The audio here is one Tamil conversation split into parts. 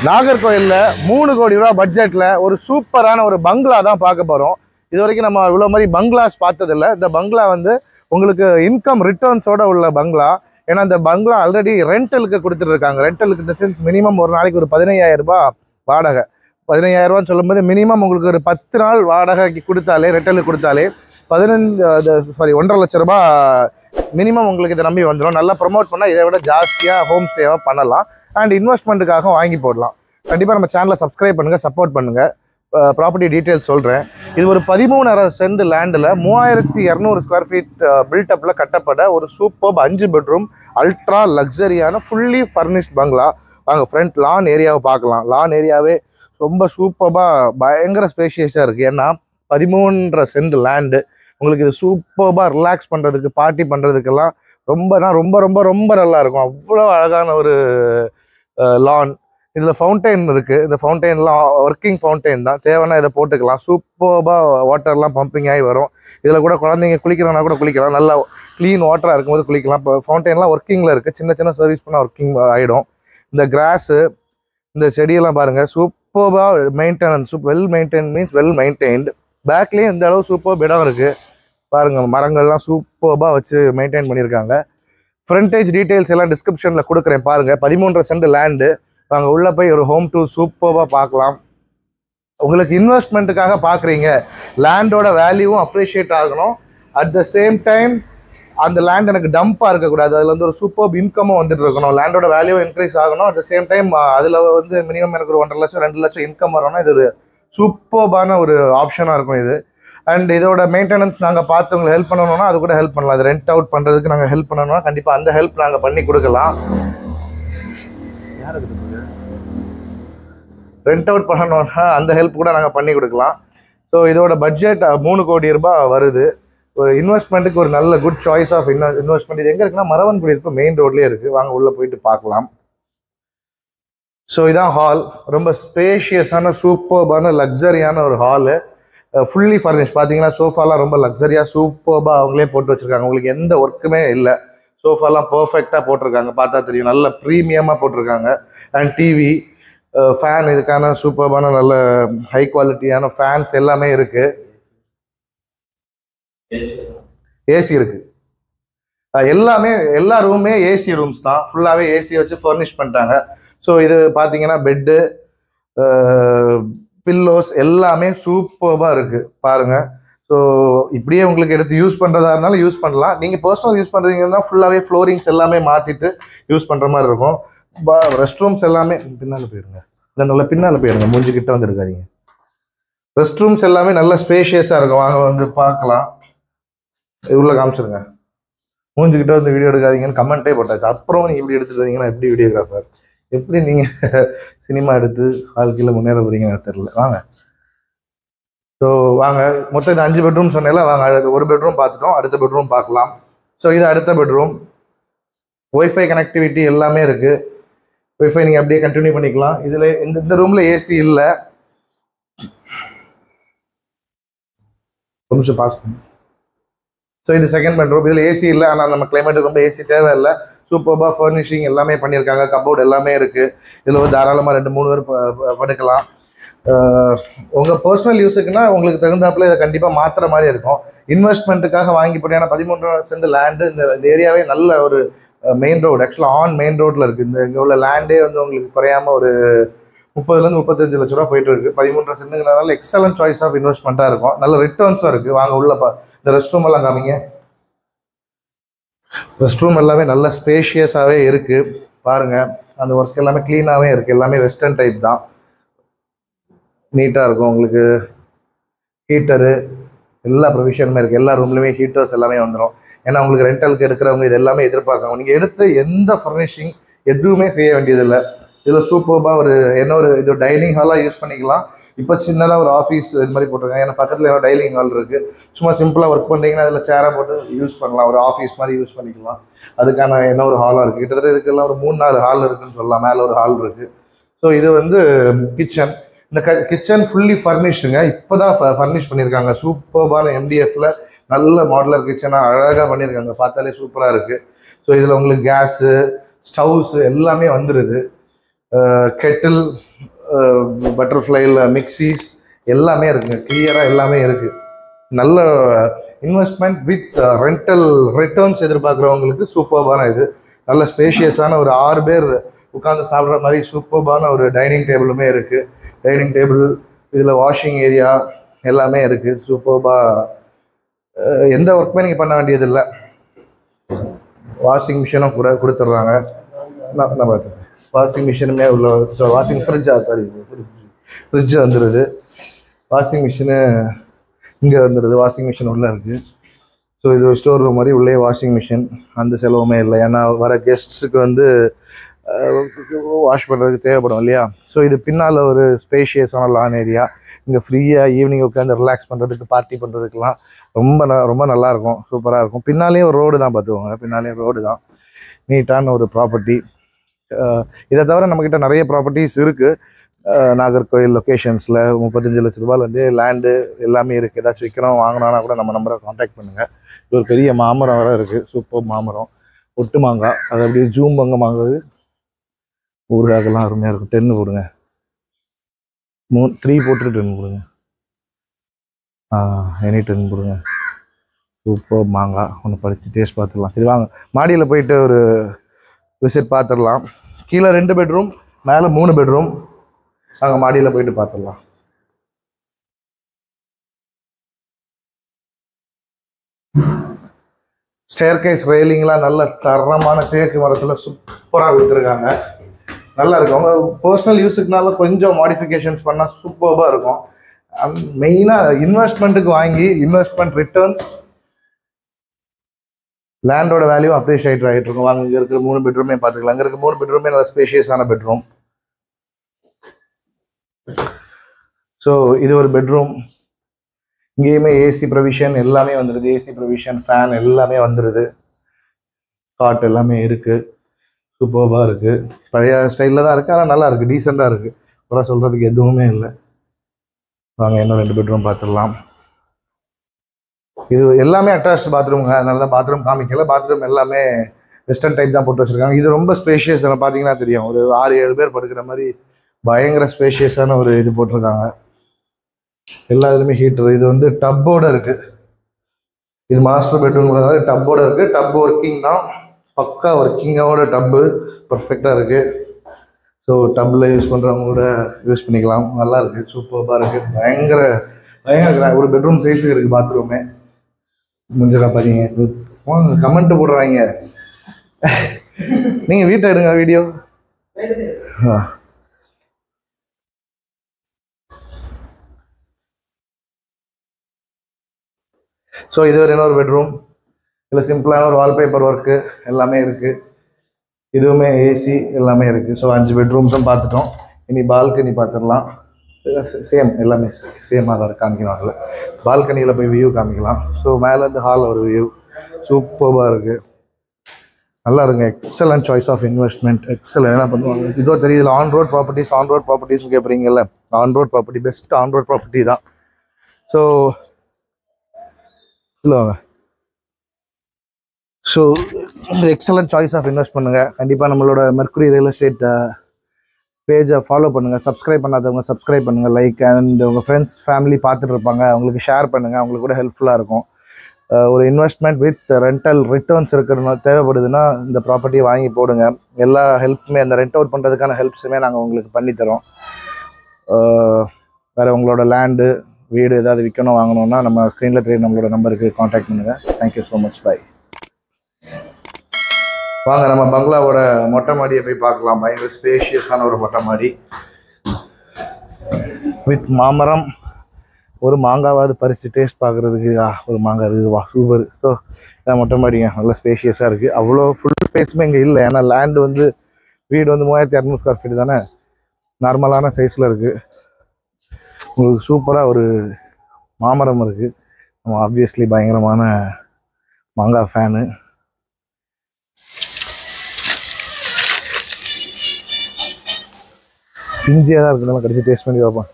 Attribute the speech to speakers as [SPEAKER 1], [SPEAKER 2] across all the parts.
[SPEAKER 1] நாகர்கோயில்ல மூணு கோடி ரூபா பட்ஜெட்ல ஒரு சூப்பரான ஒரு பங்களா தான் பார்க்க போறோம் இது வரைக்கும் நம்ம இவ்வளோ மாதிரி பங்களாஸ் பார்த்ததில்ல இந்த பங்களா வந்து உங்களுக்கு இன்கம் ரிட்டர்ன்ஸோட உள்ள பங்களா ஏன்னா இந்த பங்களா ஆல்ரெடி ரெண்டலுக்கு கொடுத்துட்டு இருக்காங்க ரெண்டலுக்கு இந்த சென்ஸ் மினிமம் ஒரு நாளைக்கு ஒரு பதினையாயிரம் ரூபாய் வாடகை பதினையாயிரம் ரூபான்னு சொல்லும்போது மினிமம் உங்களுக்கு ஒரு பத்து நாள் வாடகைக்கு கொடுத்தாலே ரெண்டலுக்கு கொடுத்தாலே பதினஞ்சு சாரி ஒன்றரை லட்ச ரூபாய் மினிமம் உங்களுக்கு இதை நம்பி வந்துடும் நல்லா ப்ரொமோட் பண்ணால் இதை விட ஜாஸ்தியாக ஹோம் ஸ்டேவாக பண்ணலாம் அண்ட் இன்வெஸ்ட்மெண்ட்டுக்காக வாங்கி போடலாம் கண்டிப்பாக நம்ம சேனலை சப்ஸ்கிரைப் பண்ணுங்கள் சப்போர்ட் பண்ணுங்கள் ப்ராப்பர்ட்டி டீட்டெயில்ஸ் சொல்கிறேன் இது ஒரு பதிமூணரை சென்ட் லேண்டில் மூவாயிரத்தி இரநூறு ஸ்கொயர் ஃபீட் பில்டப்பில் கட்டப்பட்ட ஒரு சூப்பர் அஞ்சு பெட்ரூம் அல்ட்ரா லக்ஸரியான ஃபுல்லி ஃபர்னிஷ்ட் பங்களா வாங்க ஃப்ரண்ட் லான் ஏரியாவை பார்க்கலாம் லான் ஏரியாவே ரொம்ப சூப்பராக பயங்கர ஸ்பேஷியஸாக இருக்குது ஏன்னா பதிமூன்றரை சென்ட் லேண்டு உங்களுக்கு இது சூப்பராக ரிலாக்ஸ் பண்ணுறதுக்கு பார்ட்டி பண்ணுறதுக்கெல்லாம் ரொம்பனா ரொம்ப ரொம்ப ரொம்ப நல்லா இருக்கும் அவ்வளோ அழகான ஒரு லான் இதில் ஃபவுண்டைன் இருக்குது இந்த ஃபவுண்டைன்லாம் ஒர்க்கிங் ஃபவுண்டைன் தான் தேவைன்னா இதை போட்டுக்கலாம் சூப்பராக வாட்டர்லாம் பம்பிங் ஆகி வரும் இதில் கூட குழந்தைங்க குளிக்கிறனா கூட குளிக்கலாம் நல்லா க்ளீன் வாட்டராக இருக்கும்போது குளிக்கலாம் இப்போ ஃபவுண்டைன்லாம் ஒர்க்கிங்கில் இருக்குது சின்ன சின்ன சர்வீஸ் பண்ணால் ஒர்க்கிங் ஆகிடும் இந்த கிராஸு இந்த செடியெல்லாம் பாருங்கள் சூப்பராக maintenance well maintain means well maintained பேக்லேயும் இந்த அளவு சூப்பர் இடம் இருக்குது பாருங்கள் மரங்கள்லாம் சூப்பராக வச்சு மெயின்டைன் பண்ணியிருக்காங்க ஃப்ரண்டேஜ் டீட்டெயில்ஸ் எல்லாம் டிஸ்கிரிப்ஷனில் கொடுக்குறேன் பாருங்கள் பதிமூன்றரை சென்ட் லேண்டு அங்கே உள்ளே போய் ஒரு ஹோம் டூர் சூப்பராக பார்க்கலாம் உங்களுக்கு இன்வெஸ்ட்மெண்ட்டுக்காக பார்க்குறீங்க லேண்டோட வேல்யூவும் அப்ரிஷியேட் ஆகணும் அட் த சேம் டைம் அந்த லேண்ட் எனக்கு டம்பாக இருக்கக்கூடாது அதில் வந்து ஒரு சூப்பர் இன்கமும் வந்துட்டு இருக்கணும் லேண்டோட வேல்யூ இன்க்ரீஸ் ஆகணும் அட் த சேம் டைம் அதில் வந்து மினிமம் எனக்கு ஒரு ஒன்றரை லட்சம் ரெண்டு லட்சம் இன்கம் வரணும்னா இது ஒரு சூப்பர்பான ஒரு ஆப்ஷனாக இருக்கும் இது அண்ட் இதோட மெயின்டெனன்ஸ் நாங்கள் பார்த்து உங்களுக்கு ஹெல்ப் பண்ணணும்னா அது கூட ஹெல்ப் பண்ணலாம் அது ரெண்ட் அவுட் பண்ணுறதுக்கு நாங்கள் ஹெல்ப் பண்ணணும்னா கண்டிப்பாக அந்த ஹெல்ப் நாங்கள் பண்ணி கொடுக்கலாம் ரெண்ட் அவுட் பண்ணணும்னா அந்த ஹெல்ப் கூட நாங்கள் பண்ணி கொடுக்கலாம் ஸோ இதோட பட்ஜெட் மூணு கோடி ரூபாய் வருது ஒரு இன்வெஸ்ட்மெண்ட்டுக்கு ஒரு நல்ல குட் சாய்ஸ் ஆஃப் இன்வெ இன்வெஸ்ட்மெண்ட் இது எங்கே இருக்குன்னா மரவன் குடியிருப்பு மெயின் ரோட்லேயே இருக்குது வாங்க உள்ளே போயிட்டு பார்க்கலாம் ஸோ இதான் ஹால் ரொம்ப ஸ்பேஷியஸான சூப்பர்பான லக்ஸரியான ஒரு ஹாலு ஃபுல்லி ஃபர்னிஷ் பார்த்தீங்கன்னா சோஃபாலாம் ரொம்ப லக்ஸரியாக சூப்பர்பாக அவங்களே போட்டு வச்சுருக்காங்க உங்களுக்கு எந்த ஒர்க்குமே இல்லை சோஃபாலாம் பர்ஃபெக்டாக போட்டிருக்காங்க பார்த்தா தெரியும் நல்ல ப்ரீமியமாக போட்டிருக்காங்க அண்ட் டிவி ஃபேன் இதுக்கான சூப்பர்பான நல்ல ஹை குவாலிட்டியான ஃபேன்ஸ் எல்லாமே இருக்குது ஏசி இருக்கு அஹ் எல்லாமே எல்லா ரூமே ஏசி ரூம்ஸ் தான் ஃபுல்லாகவே ஏசி வச்சு ஃபர்னிஷ் பண்ணிட்டாங்க ஸோ இது பார்த்தீங்கன்னா பெட்டு பில்லோஸ் எல்லாமே சூப்பராக இருக்கு பாருங்க ஸோ இப்படியே உங்களுக்கு எடுத்து யூஸ் பண்ணுறதா இருந்தாலும் யூஸ் பண்ணலாம் நீங்கள் பர்சனல் யூஸ் பண்ணுறீங்கன்னா ஃபுல்லாகவே ஃப்ளோரிங்ஸ் எல்லாமே மாற்றிட்டு யூஸ் பண்ணுற மாதிரி இருக்கும் ரெஸ்ட் ரூம்ஸ் எல்லாமே பின்னால் போயிடுங்க இல்லை நல்லா பின்னால் போயிடுங்க மூஞ்சிக்கிட்ட வந்து இருக்காதீங்க ரெஸ்ட் ரூம்ஸ் எல்லாமே நல்ல ஸ்பேஷியஸாக இருக்கும் வாங்க வந்து பார்க்கலாம் இது உள்ள காமிச்சிருங்க மூஞ்சிக்கிட்ட வந்து வீடியோ எடுக்காதீங்கன்னு கமெண்ட்டே போட்டாச்சு அப்புறம் நீங்கள் இப்படி எடுத்துட்டு வந்தீங்கன்னா எப்படி வீடியோகிராஃபர் எப்படி நீங்கள் சினிமா எடுத்து வாழ்க்கையில் முன்னேற போறீங்கன்னு எனக்கு தெரியல வாங்க ஸோ வாங்க மொத்தம் இது அஞ்சு பெட்ரூம் சொன்னேன்ல வாங்க அடுத்து ஒரு பெட்ரூம் பார்த்துட்டோம் அடுத்த பெட்ரூம் பார்க்கலாம் ஸோ இது அடுத்த பெட்ரூம் ஒய்ஃபை கனெக்டிவிட்டி எல்லாமே இருக்குது ஒய்ஃபை நீங்கள் அப்படியே கண்டினியூ பண்ணிக்கலாம் இதில் இந்த இந்த ரூமில் ஏசி இல்லை ஒரு நிமிஷம் பாஸ் பண்ணு ஸோ இது செகண்ட் பெட்ரூம் இதில் ஏசி இல்லை ஆனால் நம்ம கிளைமேட்டுக்கு ரொம்ப ஏசி தேவையில்லை சூப்பராக ஃபர்னிஷிங் எல்லாமே பண்ணியிருக்காங்க கபோர்டு எல்லாமே இருக்குது இதில் வந்து தாராளமாக ரெண்டு மூணு பேர் ப- ப- படுக்கலாம் உங்கள் பர்சனல் யூஸுக்குன்னா உங்களுக்கு தகுந்தாப்புல இதை கண்டிப்பாக மாற்றுற மாதிரி இருக்கும் இன்வெஸ்ட்மெண்ட்டுக்காக வாங்கி போட்டு ஏன்னா பதிமூன்று சென்ட் லேண்டு இந்த இந்த ஏரியாவே நல்ல ஒரு மெயின் ரோடு ஆக்சுவலாக ஆன் மெயின் ரோட்டில் இருக்குது இந்த இங்கே உள்ள லேண்டே வந்து உங்களுக்கு குறையாம ஒரு முப்பதுலேருந்து முப்பத்தஞ்சு லட்ச ரூபா போயிட்டு இருக்கு பதிமூன்று சென்ட்டுங்கிறனால எக்ஸலன்ட் சாய்ஸ் ஆஃப் இன்வெஸ்ட்மெண்ட்டாக இருக்கும் நல்ல ரிட்டர்ன்ஸும் இருக்குது வாங்க உள்ள பா இந்த ரெஸ்ட் ரூம் எல்லாம் காமிங்க ரெஸ்ட் ரூம் எல்லாமே நல்ல ஸ்பேஷியஸாகவே இருக்குது பாருங்க அந்த ஒர்க் எல்லாமே க்ளீனாகவே இருக்குது எல்லாமே வெஸ்டர்ன் டைப் தான் நீட்டாக இருக்கும் உங்களுக்கு ஹீட்டரு எல்லா ப்ரொவிஷனுமே இருக்குது எல்லா ரூம்லையுமே ஹீட்டர்ஸ் எல்லாமே வந்துடும் ஏன்னா உங்களுக்கு ரெண்டலுக்கு எடுக்கிறவங்க இது எல்லாமே எதிர்பார்க்காங்க நீங்கள் எடுத்து எந்த ஃபர்னிஷிங் எதுவுமே செய்ய வேண்டியதில்லை இதில் சூப்பராக ஒரு என்ன ஒரு இது டைனிங் ஹாலாக யூஸ் பண்ணிக்கலாம் இப்போ சின்னதாக ஒரு ஆஃபீஸ் இது மாதிரி போட்டிருக்காங்க ஏன்னா பக்கத்தில் என்ன டைனிங் ஹால் இருக்குது சும்மா சிம்பிளாக ஒர்க் பண்ணுறீங்கன்னா அதில் சேரை போட்டு யூஸ் பண்ணலாம் ஒரு ஆஃபீஸ் மாதிரி யூஸ் பண்ணிக்கலாம் அதுக்கான என்ன ஒரு ஹாலாக இருக்குது கிட்டத்தட்ட இதுக்கெல்லாம் ஒரு மூணு நாலு ஹால் இருக்குன்னு சொல்லலாம் மேலே ஒரு ஹால் இருக்குது ஸோ இது வந்து கிச்சன் இந்த க கிச்சன் ஃபுல்லி ஃபர்னிஷ்டுங்க இப்போ தான் ஃபர்னிஷ் பண்ணியிருக்காங்க சூப்பர்பான எம்டிஎஃப்ல நல்ல மாடலர் கிச்சனாக அழகாக பண்ணியிருக்காங்க பார்த்தாலே சூப்பராக இருக்குது ஸோ இதில் உங்களுக்கு கேஸு ஸ்டவ்ஸு எல்லாமே வந்துடுது கெட்டில் பட்டர்ஃப்ளைல மிக்சிஸ் எல்லாமே இருக்குங்க கிளியராக எல்லாமே இருக்குது நல்ல இன்வெஸ்ட்மெண்ட் வித் ரெண்டல் ரிட்டர்ன்ஸ் எதிர்பார்க்குறவங்களுக்கு சூப்பர்பான இது நல்ல ஸ்பேஷியஸான ஒரு ஆறு பேர் உட்காந்து சாப்பிட்ற மாதிரி சூப்பர்பான ஒரு டைனிங் டேபிளுமே இருக்குது டைனிங் டேபிள் இதில் வாஷிங் ஏரியா எல்லாமே இருக்குது சூப்பர்பாக எந்த ஒர்க்குமே நீங்கள் பண்ண வேண்டியதில்லை வாஷிங் மிஷினும் கூட கொடுத்துட்றாங்க நான் நம்ம வாஷிங் மிஷினுமே உள்ள வாஷிங் ஃப்ரிட்ஜா சாரி ஃப்ரிட்ஜ் வந்துடுது வாஷிங் மிஷினு இங்கே வந்துடுது வாஷிங் மிஷின் உள்ளே இருக்குது ஸோ இது ஒரு ஸ்டோர் ரூம் மாதிரி உள்ளே வாஷிங் மிஷின் அந்த செலவுமே இல்லை ஏன்னா வர கெஸ்ட்ஸுக்கு வந்து வாஷ் பண்ணுறதுக்கு தேவைப்படும் இல்லையா ஸோ இது பின்னால் ஒரு ஸ்பேஷியஸான லான் ஏரியா இங்கே ஃப்ரீயாக ஈவினிங் உட்காந்து ரிலாக்ஸ் பண்ணுறதுக்கு பார்ட்டி பண்ணுறதுக்குலாம் ரொம்ப ந ரொம்ப நல்லாயிருக்கும் சூப்பராக இருக்கும் பின்னாலேயும் ஒரு ரோடு தான் பார்த்துக்கோங்க பின்னாலேயும் ரோடு தான் நீட்டான ஒரு ப்ராப்பர்ட்டி இதை தவிர நம்மக்கிட்ட நிறைய ப்ராப்பர்ட்டிஸ் இருக்குது நாகர்கோயில் லொக்கேஷன்ஸில் முப்பத்தஞ்சு லட்ச ரூபாயிலேருந்து லேண்டு எல்லாமே இருக்குது ஏதாச்சும் விற்கிறோம் வாங்கினா கூட நம்ம நம்பரை காண்டாக்ட் பண்ணுங்கள் இது ஒரு பெரிய மாமரம் வர இருக்குது சூப்பர் மாமரம் ஒட்டு மாங்காய் அது அப்படியே ஜூம் பங்க மாங்காய் ஊறுகாக்கெல்லாம் அருமையாக இருக்கும் டென்னு போடுங்க மூ த்ரீ போட்டுட்டு டென் கொடுங்க ஆ எனி டென் கொடுங்க சூப்பர் மாங்காய் ஒன்று படித்து டேஸ்ட் பார்த்துடலாம் சரி வாங்க மாடியில் போயிட்டு ஒரு விசிட் பார்த்துடலாம் கீழே ரெண்டு பெட்ரூம் மேலே மூணு பெட்ரூம் நாங்கள் மாடியில் போயிட்டு பார்த்துடலாம் ஸ்டேர்கேஸ் ரெயிலிங்லாம் நல்ல தரமான தேக்கு மரத்தில் சூப்பராக கொடுத்துருக்காங்க நல்லா இருக்கும் அவங்க பர்சனல் யூஸுக்குனால கொஞ்சம் மாடிஃபிகேஷன்ஸ் பண்ணால் சூப்பராக இருக்கும் மெயினாக இன்வெஸ்ட்மெண்ட்டுக்கு வாங்கி இன்வெஸ்ட்மெண்ட் ரிட்டர்ன்ஸ் லேண்டோட வேல்யூ அப்ரிஷியேட் ஆகிட்டு இருக்கும் வாங்க இங்கே இருக்கிற மூணு பெட்ரூமே பார்த்துக்கலாம் இங்கே இருக்க மூணு பெட்ரூமே நல்ல ஸ்பேஷியஸான பெட்ரூம் ஸோ இது ஒரு பெட்ரூம் இங்கேயுமே ஏசி ப்ரொவிஷன் எல்லாமே வந்துடுது ஏசி ப்ரொவிஷன் ஃபேன் எல்லாமே வந்துடுது காட் எல்லாமே இருக்குது சூப்பர்பாக இருக்குது பழைய ஸ்டைலில் தான் இருக்குது ஆனால் நல்லா இருக்குது டீசெண்டாக இருக்குது குறை சொல்கிறதுக்கு எதுவுமே இல்லை வாங்க இன்னும் ரெண்டு பெட்ரூம் பார்த்துடலாம் இது எல்லாமே அட்டாச் பாத்ரூமுங்க அதனால தான் பாத்ரூம் காமிக்கல பாத்ரூம் எல்லாமே வெஸ்டர்ன் டைப் தான் போட்டு வச்சிருக்காங்க இது ரொம்ப ஸ்பேஷியஸ் பார்த்தீங்கன்னா தெரியும் ஒரு ஆறு ஏழு பேர் படுக்கிற மாதிரி பயங்கர ஸ்பேஷியஸான ஒரு இது போட்டிருக்காங்க எல்லா இதுலையுமே ஹீட்டர் இது வந்து டப்போட இருக்கு இது மாஸ்டர் பெட்ரூம் டப்போட இருக்கு டப் ஒர்க்கிங் தான் பக்கா ஒர்க்கிங்கோட டப்பு பர்ஃபெக்டாக இருக்கு ஸோ டப்பில் யூஸ் பண்ணுறவங்க கூட யூஸ் பண்ணிக்கலாம் நல்லா இருக்கு சூப்பராக இருக்கு பயங்கர பயங்கர grand. ஒரு பெட்ரூம் சைஸுக்கு இருக்கு பாத்ரூமே முடிஞ்சதா பாத்தீங்க கமெண்ட் போடுறாங்க நீங்கள் வீட்டை எடுங்க வீடியோ ஆ ஸோ இது ஒரு இன்னொரு பெட்ரூம் இதில் சிம்பிளான ஒரு வால்பேப்பர் ஒர்க்கு எல்லாமே இருக்குது இதுவுமே ஏசி எல்லாமே இருக்குது ஸோ அஞ்சு பெட்ரூம்ஸும் பார்த்துட்டோம் இனி பால்கனி பார்த்துடலாம் சேம் எல்லாமே சேமாக தான் இருக்கு காமிக்கணும் அதில் பால்கனியில் போய் வியூ காமிக்கலாம் ஸோ மேலேருந்து ஹால் ஒரு வியூ சூப்பராக இருக்குது நல்லா இருங்க excellent choice of investment excellent என்ன பண்ணுவாங்க இதோ தெரியுது on road properties on road properties கேட்குறீங்கல்ல on road property best on road property தான் ஸோ இல்லை வாங்க so excellent choice of invest பண்ணுங்கள் கண்டிப்பாக நம்மளோட மெர்க்குரி ரியல் எஸ்டேட் பேஜை ஃபாலோ பண்ணுங்கள் சப்ஸ்கிரைப் பண்ணாதவங்க சப்ஸ்கிரைப் பண்ணுங்கள் லைக் அண்ட் உங்கள் ஃப்ரெண்ட்ஸ் ஃபேமிலி பார்த்துட்டு இருப்பாங்க அவங்களுக்கு ஷேர் பண்ணுங்கள் அவங்களுக்கு கூட ஹெல்ப்ஃபுல்லாக இருக்கும் அஹ் ஒரு இன்வெஸ்ட்மெண்ட் வித் ரெண்டல் ரிட்டர்ன்ஸ் இருக்கிற தேவைப்படுதுன்னா இந்த ப்ராப்பர்ட்டியை வாங்கி போடுங்க எல்லா ஹெல்ப்புமே அந்த ரெண்ட் அவுட் பண்ணுறதுக்கான ஹெல்ப்ஸுமே நாங்கள் உங்களுக்கு பண்ணித்தரோம் அஹ் வேற உங்களோட லேண்டு வீடு ஏதாவது விற்கணும் வாங்கணும்னா நம்ம ஸ்க்ரீனில் தெரியும் நம்மளோட நம்பருக்கு காண்டாக்ட் பண்ணுங்கள் தேங்க்யூ ஸோ மச் பை வாங்க நம்ம பங்களாவோட மொட்டை மாடியை போய் பார்க்கலாம் பயங்கர ஸ்பேஷியஸான ஒரு மொட்டை மாடி வித் மாமரம் ஒரு மாங்காவாவது பறித்து டேஸ்ட் பார்க்குறதுக்கு ஆ ஒரு மாங்காய் இருக்குது வா சூப்பர் ஸோ மொட்டை மாடிங்க நல்லா ஸ்பேஷியஸாக இருக்குது அவ்வளோ ஃபுல் ஸ்பேஸுமே இங்கே இல்லை ஏன்னா லேண்டு வந்து வீடு வந்து மூவாயிரத்தி இரநூறு ஸ்கொயர் ஃபீட் தானே நார்மலான சைஸில் இருக்குது உங்களுக்கு சூப்பராக ஒரு மாமரம் இருக்குது நம்ம ஆப்வியஸ்லி பயங்கரமான மாங்காய் ஃபேனு பிஞ்சியாக தான் இருக்குனால கடிச்சு டேஸ்ட் பண்ணி பார்ப்போம்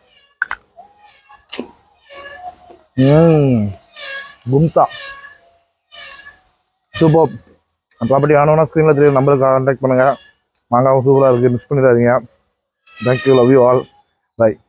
[SPEAKER 1] ம் கும்தா சூப்பர் ப்ராப்பர்ட்டி வேணும்னா ஸ்க்ரீனில் தெரியும் நம்பருக்கு கான்டாக்ட் பண்ணுங்கள் மாங்காவும் சூப்பராக இருக்குது மிஸ் பண்ணிடாதீங்க thank you love you all by